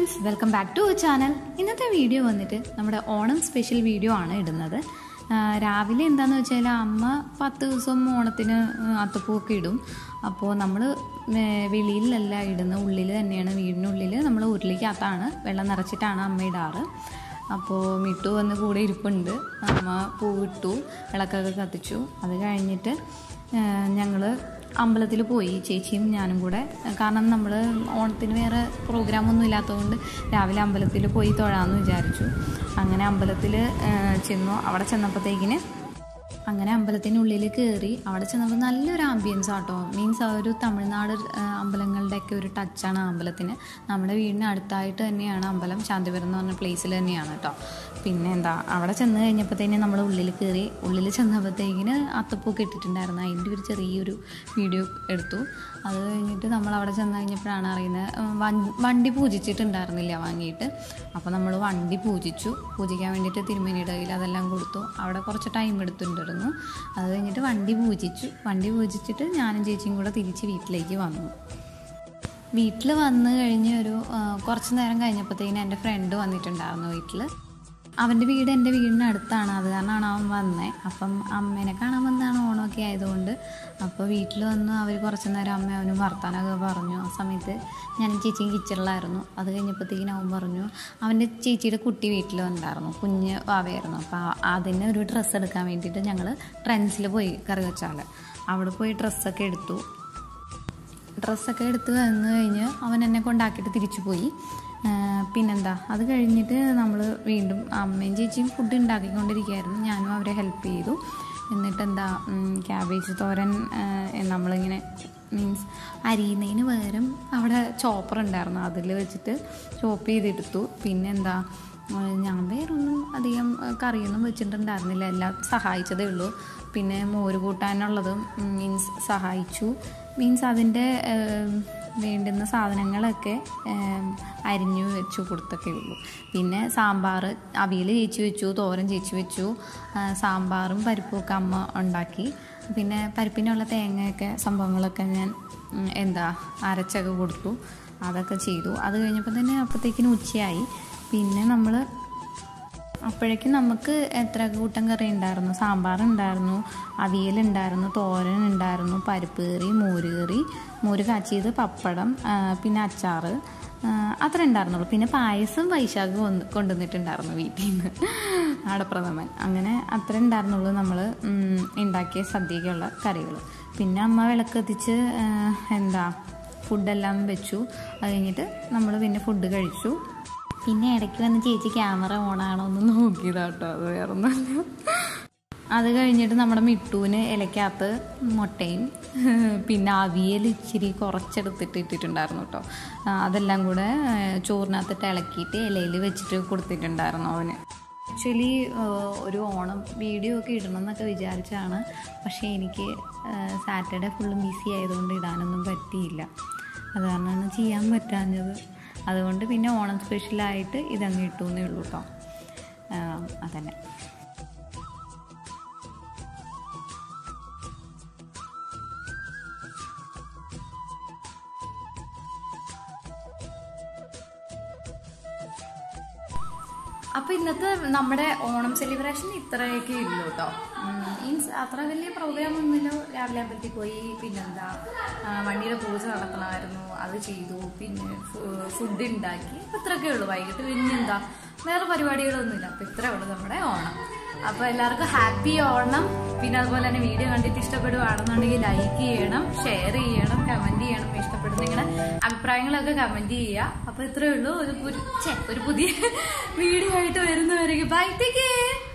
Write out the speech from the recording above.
friends welcome back to channel ഇന്നത്തെ video വന്നിട്ട് നമ്മുടെ ഓണം സ്പെഷ്യൽ വീഡിയോ ആണ് ഇടുന്നത് ആ, രാവിലെ എന്താന്ന് വെച്ചാൽ അമ്മ പത്ത് ദിവസം ഓണത്തിന് അത്തപ്പൂവൊക്കെ ഇടും അപ്പോൾ നമ്മൾ വെളിയിലല്ല ഇടുന്നത് ഉള്ളിൽ തന്നെയാണ് വീടിനുള്ളിൽ നമ്മൾ ഉരുളിക്കകത്താണ് വെള്ളം നിറച്ചിട്ടാണ് അമ്മ ഇടാറ് അപ്പോൾ മിട്ടു വന്ന് കൂടെ ഇരിപ്പുണ്ട് അമ്മ പൂവിട്ടു വിളക്കൊക്കെ കത്തിച്ചു അത് കഴിഞ്ഞിട്ട് ഞങ്ങൾ അമ്പലത്തിൽ പോയി ചേച്ചിയും ഞാനും കൂടെ കാരണം നമ്മൾ ഓണത്തിന് വേറെ പ്രോഗ്രാമൊന്നും ഇല്ലാത്തതുകൊണ്ട് രാവിലെ അമ്പലത്തിൽ പോയി തൊഴാമെന്ന് വിചാരിച്ചു അങ്ങനെ അമ്പലത്തിൽ ചെന്നു അവിടെ ചെന്നപ്പോഴത്തേക്കിന് അങ്ങനെ അമ്പലത്തിനുള്ളിൽ കയറി അവിടെ ചെന്നപ്പോൾ നല്ലൊരു ആംബിയൻസ് ആട്ടോ മീൻസ് ആ ഒരു തമിഴ്നാട് ആ, അമ്പലങ്ങളുടെയൊക്കെ ഒരു ടച്ചാണ് ആ അമ്പലത്തിന് നമ്മുടെ വീടിന് അടുത്തായിട്ട് തന്നെയാണ് അമ്പലം ശാന്തിപുരം എന്ന് പറഞ്ഞ പ്ലേസിൽ തന്നെയാണ് കേട്ടോ പിന്നെ എന്താ അവിടെ ചെന്ന് കഴിഞ്ഞപ്പോഴത്തേന് നമ്മൾ ഉള്ളിൽ കയറി ഉള്ളിൽ ചെന്നപ്പോഴത്തേക്കിന് അത്തപ്പൂക്ക് ഇട്ടിട്ടുണ്ടായിരുന്നു അതിൻ്റെ ഒരു ചെറിയൊരു വീഡിയോ എടുത്തു അത് കഴിഞ്ഞിട്ട് നമ്മൾ അവിടെ ചെന്ന് കഴിഞ്ഞപ്പോഴാണ് അറിയുന്നത് ഉം, വൺ- വണ്ടി പൂജിച്ചിട്ടുണ്ടായിരുന്നില്ല വാങ്ങിയിട്ട് അപ്പോൾ നമ്മൾ വണ്ടി പൂജിച്ചു പൂജിക്കാൻ വേണ്ടിയിട്ട് തിരുമേനിയുടെ കയ്യിൽ അതെല്ലാം കൊടുത്തു അവിടെ കുറച്ച് ടൈം എടുത്തിട്ടുണ്ടായിരുന്നു അത് കഴിഞ്ഞിട്ട് വണ്ടി പൂജിച്ചു വണ്ടി പൂജിച്ചിട്ട് ഞാനും ചേച്ചിയും കൂടെ തിരിച്ച് വീട്ടിലേക്ക് വന്നു വീട്ടിൽ വന്ന് കഴിഞ്ഞ് ഒരു ആ, കുറച്ച് നേരം കഴിഞ്ഞപ്പോഴത്തേക്കിന് എൻ്റെ ഫ്രണ്ട് വന്നിട്ടുണ്ടായിരുന്നു വീട്ടിൽ അവൻ്റെ വീട് എൻ്റെ വീടിന് അടുത്താണ് അത് കാരണമാണ് അവൻ വന്നത് അപ്പം അമ്മേനെ കാണാൻ വന്നതാണ് ഓണമൊക്കെ ആയതുകൊണ്ട് അപ്പോൾ വീട്ടിൽ വന്ന് അവർ കുറച്ച് നേരം അമ്മ അവനും വർത്താനമൊക്കെ പറഞ്ഞു ആ സമയത്ത് ഞാൻ ചേച്ചിയും കിച്ചണിലായിരുന്നു അത് കഴിഞ്ഞപ്പോഴത്തേക്കിനും അവൻ പറഞ്ഞു അവൻ്റെ ചേച്ചിയുടെ കുട്ടി വീട്ടിൽ ഉണ്ടായിരുന്നു കുഞ്ഞ് വാവയായിരുന്നു അപ്പോൾ അതിന് ഒരു ഡ്രസ്സ് എടുക്കാൻ വേണ്ടിയിട്ട് ഞങ്ങൾ ട്രെൻഡ്സിൽ പോയി കറി വെച്ചാൽ അവിടെ പോയി ഡ്രസ്സൊക്കെ എടുത്തു ഡ്രസ്സൊക്കെ എടുത്ത് വന്നു കഴിഞ്ഞ് അവൻ എന്നെ കൊണ്ടാക്കിയിട്ട് തിരിച്ചു പോയി ആ, പിന്നെന്താ അത് കഴിഞ്ഞിട്ട് നമ്മൾ വീണ്ടും അമ്മയും ചേച്ചിയും ഫുഡ് ഉണ്ടാക്കിക്കൊണ്ടിരിക്കുകയായിരുന്നു ഞാനും അവരെ ഹെൽപ്പ് ചെയ്തു എന്നിട്ട് എന്താ ക്യാബേജ് തോരൻ ആ, നമ്മളിങ്ങനെ മീൻസ് അരിയുന്നതിന് പകരം അവിടെ ചോപ്പർ ഉണ്ടായിരുന്നു അതിൽ വെച്ചിട്ട് ചോപ്പ് ചെയ്തെടുത്തു പിന്നെന്താ ആ, ഞാൻ വേറൊന്നും അധികം ആ, കറിയൊന്നും വെച്ചിട്ടുണ്ടായിരുന്നില്ല എല്ലാം സഹായിച്ചതേ ഉള്ളൂ പിന്നെ മോര് കൂട്ടാനുള്ളതും മീൻസ് സഹായിച്ചു മീൻസ് അതിൻ്റെ ഏം, വേണ്ടുന്ന സാധനങ്ങളൊക്കെ ഏം, അരിഞ്ഞു വെച്ചു കൊടുത്തൊക്കെ ഉള്ളൂ പിന്നെ സാമ്പാർ അവിയൽ ചേച്ചി വെച്ചു തോരൻ ചേച്ചി വെച്ചു ആ, സാമ്പാറും പരിപ്പും ഒക്കെ അമ്മ ഉണ്ടാക്കി പിന്നെ പരിപ്പിനുള്ള തേങ്ങയൊക്കെ സംഭവങ്ങളൊക്കെ ഞാൻ ഉം, എന്താ അരച്ചൊക്കെ കൊടുത്തു അതൊക്കെ ചെയ്തു അത് കഴിഞ്ഞപ്പോൾ തന്നെ അപ്പോഴത്തേക്കിനും ഉച്ചയായി പിന്നെ നമ്മൾ അപ്പോഴേക്കും നമുക്ക് എത്ര കൂട്ടം കറി ഉണ്ടായിരുന്നു സാമ്പാർ ഉണ്ടായിരുന്നു അവിയലുണ്ടായിരുന്നു തോരൻ ഉണ്ടായിരുന്നു പരിപ്പ് കറി മോര് കറി മോര് കാച്ചിയത് പപ്പടം ആ, പിന്നെ അച്ചാറ് ആ, അത്ര ഉണ്ടായിരുന്നുള്ളൂ പിന്നെ പായസം വൈശാഖ് വന്ന് കൊണ്ടുവന്നിട്ടുണ്ടായിരുന്നു വീട്ടിൽ നിന്ന് ആടപ്രഥമൻ അങ്ങനെ അത്ര ഉണ്ടായിരുന്നുള്ളൂ നമ്മൾ ഉണ്ടാക്കിയ സദ്യക്കുള്ള കറികൾ പിന്നെ അമ്മ വിളക്ക് കത്തിച്ച് ആ, എന്താ ഫുഡെല്ലാം വെച്ചു അത് കഴിഞ്ഞിട്ട് നമ്മൾ പിന്നെ ഫുഡ് കഴിച്ചു പിന്നെ ഇടയ്ക്ക് വന്ന് ചേച്ചി ക്യാമറ ഓണാണോ എന്ന് നോക്കിയതാട്ടോ അത് വേറൊന്നുമല്ല അത് കഴിഞ്ഞിട്ട് നമ്മുടെ മിട്ടൂന് ഇലക്കകത്ത് മുട്ടയും പിന്നെ അവിയൽ ഇച്ചിരി കുറച്ചെടുത്തിട്ട് ഇട്ടിട്ടുണ്ടായിരുന്നു കേട്ടോ ആ, അതെല്ലാം കൂടെ ആ, ചോറിനകത്തിട്ട് ഇളക്കിയിട്ട് ഇലയിൽ വെച്ചിട്ട് കൊടുത്തിട്ടുണ്ടായിരുന്നു അവന് ആക്ച്വലി ഒരു ഓണം വീഡിയോ ഒക്കെ ഇടണം എന്നൊക്കെ വിചാരിച്ചാണ് പക്ഷേ എനിക്ക് സാറ്റർഡേ ഫുള്ളും ബിസി ആയതുകൊണ്ട് ഇടാനൊന്നും പറ്റിയില്ല അത് കാരണമാണ് ചെയ്യാൻ പറ്റാഞ്ഞത് അതുകൊണ്ട് പിന്നെ ഓണം സ്പെഷ്യലായിട്ട് ഇതങ്ങ് ഇട്ടു എന്നേ ഉള്ളൂ കേട്ടോ അതന്നെ അപ്പൊ ഇന്നത്തെ നമ്മുടെ ഓണം സെലിബ്രേഷൻ ഇത്രയൊക്കെ ഉള്ളൂ കേട്ടോ മീൻസ് അത്ര വലിയ പ്രോഗ്രാം ഒന്നുമില്ല രാവിലെ അമ്പലത്തിൽ പോയി പിന്നെന്താ ആ, വണ്ടിയുടെ പൂജ നടത്തണമായിരുന്നു അത് ചെയ്തു പിന്നെ ഫുഡ് ഉണ്ടാക്കി അപ്പൊ ഇത്രയൊക്കെ ഉള്ളൂ വൈകിട്ട് പിന്നെ എന്താ വേറെ പരിപാടികളൊന്നുമില്ല അപ്പൊ ഇത്രേ ഉള്ളൂ നമ്മുടെ ഓണം അപ്പൊ എല്ലാവർക്കും ഹാപ്പി ഓണം പിന്നെ അതുപോലെ തന്നെ വീഡിയോ കണ്ടിട്ട് ഇഷ്ടപ്പെടുവാണെന്നുണ്ടെങ്കിൽ ലൈക്ക് ചെയ്യണം ഷെയർ ചെയ്യണം കമന്റ് ചെയ്യണം ഇഷ്ടപ്പെടുന്ന നിങ്ങളുടെ അഭിപ്രായങ്ങളൊക്കെ കമന്റ് ചെയ്യുക അപ്പൊ ഇത്രേ ഉള്ളൂ ഒരു പുരു- ഛെ, ഒരു പുതിയ വീഡിയോ ആയിട്ട് വരുന്നവരേക്ക് ബൈ ടേക്ക്